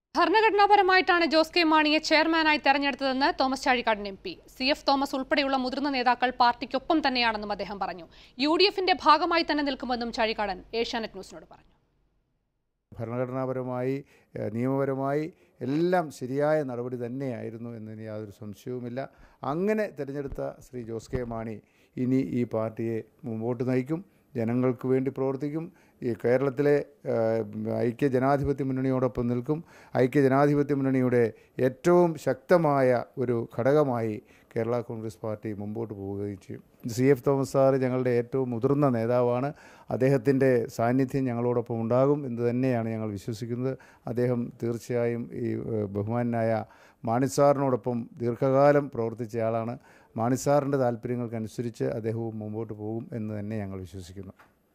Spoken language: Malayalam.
ഭരണഘടനാപരമായിട്ടാണ് ജോസ് കെ മാണിയെ ചെയർമാനായി തെരഞ്ഞെടുത്തതെന്ന് Thomas Chazhikadan M P C F Thomas ഉൾപ്പെടെയുള്ള മുതിർന്ന നേതാക്കൾ പാർട്ടിക്കൊപ്പം തന്നെയാണെന്നും അദ്ദേഹം പറഞ്ഞു യു ഡി എഫിന്റെ ഭാഗമായി തന്നെ നിൽക്കുമെന്നും ചാഴിക്കാടൻ ഏഷ്യാനെറ്റ് ന്യൂസിനോട് പറഞ്ഞു ഭരണഘടനാപരമായി ഏഹ്, നിയമപരമായി എല്ലാം ശരിയായ നടപടി തന്നെയായിരുന്നു എന്നതിന് യാതൊരു സംശയവുമില്ല അങ്ങനെ തിരഞ്ഞെടുത്ത ശ്രീ ജോസ് കെ മാണി ഇനി ഈ പാർട്ടിയെ മുമ്പോട്ട് നയിക്കും ജനങ്ങൾക്ക് വേണ്ടി പ്രവർത്തിക്കും ഈ കേരളത്തിലെ ഏഹ്, ഐക്യ ജനാധിപത്യ മുന്നണിയോടൊപ്പം നിൽക്കും ഐക്യ ജനാധിപത്യ മുന്നണിയുടെ ഏറ്റവും ശക്തമായ ഒരു ഘടകമായി കേരള കോൺഗ്രസ് പാർട്ടി മുമ്പോട്ട് പോവുകയും ചെയ്യും സി എഫ് തോമസ് സാറ് ഞങ്ങളുടെ ഏറ്റവും മുതിർന്ന നേതാവാണ് അദ്ദേഹത്തിൻ്റെ സാന്നിധ്യം ഞങ്ങളോടൊപ്പം ഉണ്ടാകും എന്ന് തന്നെയാണ് ഞങ്ങൾ വിശ്വസിക്കുന്നത് അദ്ദേഹം തീർച്ചയായും ഈ ഏഹ്, ബഹുമാനായ മാണിസാറിനോടൊപ്പം ദീർഘകാലം പ്രവർത്തിച്ചയാളാണ് മാണിസാറിൻ്റെ താല്പര്യങ്ങൾക്കനുസരിച്ച് അദ്ദേഹവും മുമ്പോട്ട് പോകും എന്ന് തന്നെ ഞങ്ങൾ വിശ്വസിക്കുന്നു